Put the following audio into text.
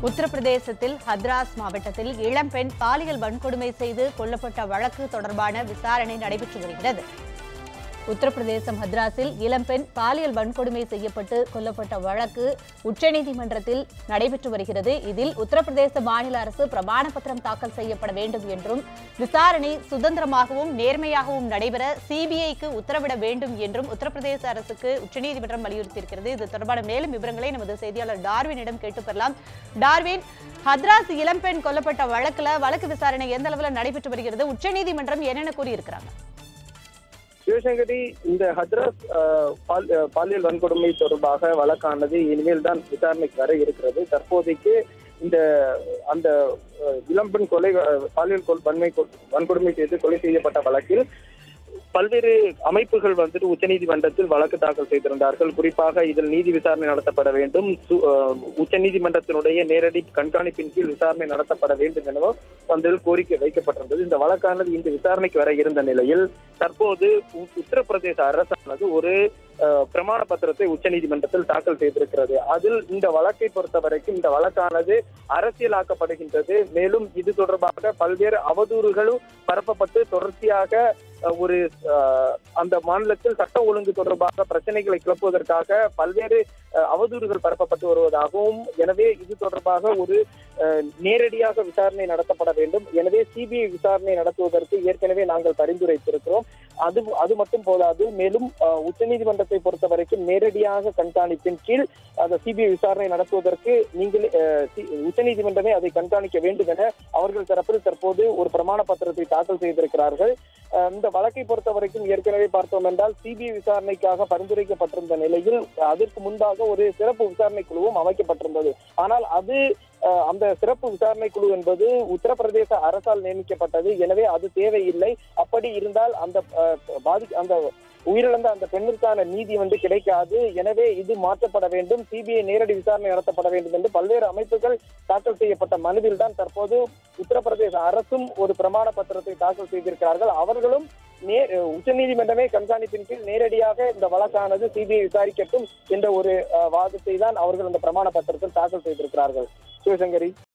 உத்தரப்பிரதேசத்தில் ஹத்ராஸ் மாவட்டத்தில் இளம்பெண் பாலியல் வன்கொடுமை செய்து கொல்லப்பட்ட வழக்கு தொடர்பான விசாரணை நடைபெற்று வருகிறது உத்தரப்பிரதேசம் ஹத்ராஸில் இளம்பெண் பாலியல் வன்கொடுமை செய்யப்பட்டு கொல்லப்பட்ட வழக்கு உச்சநீதிமன்றத்தில் நடைபெற்று வருகிறது இதில் உத்தரப்பிரதேச மாநில அரசு பிரமாண பத்திரம் தாக்கல் செய்யப்பட வேண்டும் என்றும் விசாரணை சுதந்திரமாகவும் நேர்மையாகவும் நடைபெற சிபிஐக்கு உத்தரவிட வேண்டும் என்றும் உத்தரப்பிரதேச அரசுக்கு உச்சநீதிமன்றம் வலியுறுத்தியிருக்கிறது இது தொடர்பான மேலும் விவரங்களை நமது செய்தியாளர் டார்வினிடம் கேட்டு பெறலாம் டார்வின் ஹத்ராஸ் இளம்பெண் கொல்லப்பட்ட வழக்குல வழக்கு விசாரணை எந்த அளவில் நடைபெற்று வருகிறது உச்சநீதிமன்றம் என்னென்ன கூறியிருக்கிறாங்க சிவசங்கரி இந்த ஹத்ராஸ் அஹ், பால்- அஹ், பாலியல் வன்கொடுமை தொடர்பாக வழக்கானது இனிமேல் தான் விசாரணைக்கு வர இருக்கிறது தற்போதைக்கு இந்த அந்த அஹ், இளம்பெண் கொலை அஹ், பாலியல் கொல்- வன்மை கொ- வன்கொடுமை செய்து கொலை செய்யப்பட்ட வழக்கில் பல்வேறு அமைப்புகள் வந்துட்டு உச்சநீதிமன்றத்தில் வழக்கு தாக்கல் செய்திருந்தார்கள் குறிப்பாக இதில் நீதி விசாரணை நடத்தப்பட வேண்டும் சு- அஹ், உச்சநீதிமன்றத்தினுடைய நேரடி கண்காணிப்பின் கீழ் விசாரணை நடத்தப்பட வேண்டும் எனவும் அதில் கோரிக்கை வைக்கப்பட்டிருந்தது இந்த வழக்கானது இன்று விசாரணைக்கு வர இருந்த நிலையில் தற்போது உ- உத்தரப்பிரதேச அரசானது ஒரு அஹ், பிரமாண பத்திரத்தை உச்சநீதிமன்றத்தில் தாக்கல் செய்திருக்கிறது அதில் இந்த வழக்கை பொறுத்த வரைக்கும் இந்த வழக்கானது அரசியலாக்கப்படுகின்றது மேலும் இது தொடர்பாக பல்வேறு அவதூறுகளும் பரப்பப்பட்டு தொடர்ச்சியாக அஹ், ஒரு அஹ், அந்த மாநிலத்தில் சட்ட ஒழுங்கு தொடர்பாக பிரச்சனைகளை கிளப்புவதற்காக பல்வேறு அஹ், அவதூறுகள் பரப்பப்பட்டு வருவதாகவும் எனவே இது தொடர்பாக ஒரு அஹ், நேரடியாக விசாரணை நடத்தப்பட வேண்டும் எனவே சிபிஐ விசாரணை நடத்துவதற்கு ஏற்கனவே நாங்கள் பரிந்துரைத்திருக்கிறோம் அது அது மட்டும் போதாது மேலும் அஹ், உச்சநீதிமன்றத்தை பொறுத்த வரைக்கும் நேரடியாக கண்காணிப்பின் கீழ் அந்த சிபிஐ விசாரணை நடத்துவதற்கு நீங்கள் அஹ், சி- உச்சநீதிமன்றமே அதை கண்காணிக்க வேண்டும் என அவர்கள் தரப்பில் தற்போது ஒரு பிரமாண பத்திரத்தை தாக்கல் செய்திருக்கிறார்கள் அஹ், இந்த வழக்கை பொறுத்த வரைக்கும் ஏற்கனவே பார்த்தோம் என்றால் சிபிஐ விசாரணைக்காக பரிந்துரைக்கப்பட்டிருந்த நிலையில் அதற்கு முன்பாக ஒரு சிறப்பு விசாரணை குழுவும் அமைக்கப்பட்டிருந்தது ஆனால் அது அஹ், அந்த சிறப்பு விசாரணை குழு என்பது உத்தரப்பிரதேச அரசால் நியமிக்கப்பட்டது எனவே அது தேவையில்லை அப்படி இருந்தால் அந்த அஹ், பாதி அந்த உயிரிழந்த அந்த பெண்ணிற்கான நீதி வந்து கிடைக்காது எனவே இது மாற்றப்பட வேண்டும் சிபிஐ நேரடி விசாரணை நடத்தப்பட வேண்டும் என்று பல்வேறு அமைப்புகள் தாக்கல் செய்யப்பட்ட மனுவில் தான் தற்போது உத்தரப்பிரதேச அரசும் ஒரு பிரமாண பத்திரத்தை தாக்கல் செய்திருக்கிறார்கள் அவர்களும் நே உச்சநீதிமன்றமே கண்காணிப்பின் கீழ் நேரடியாக இந்த வழக்கானது சிபிஐ விசாரிக்கட்டும் என்ற ஒரு அஹ், வாதத்தை தான் அவர்கள் அந்த பிரமாண பத்திரத்தில் தாக்கல் செய்திருக்கிறார்கள் சிவசங்கரி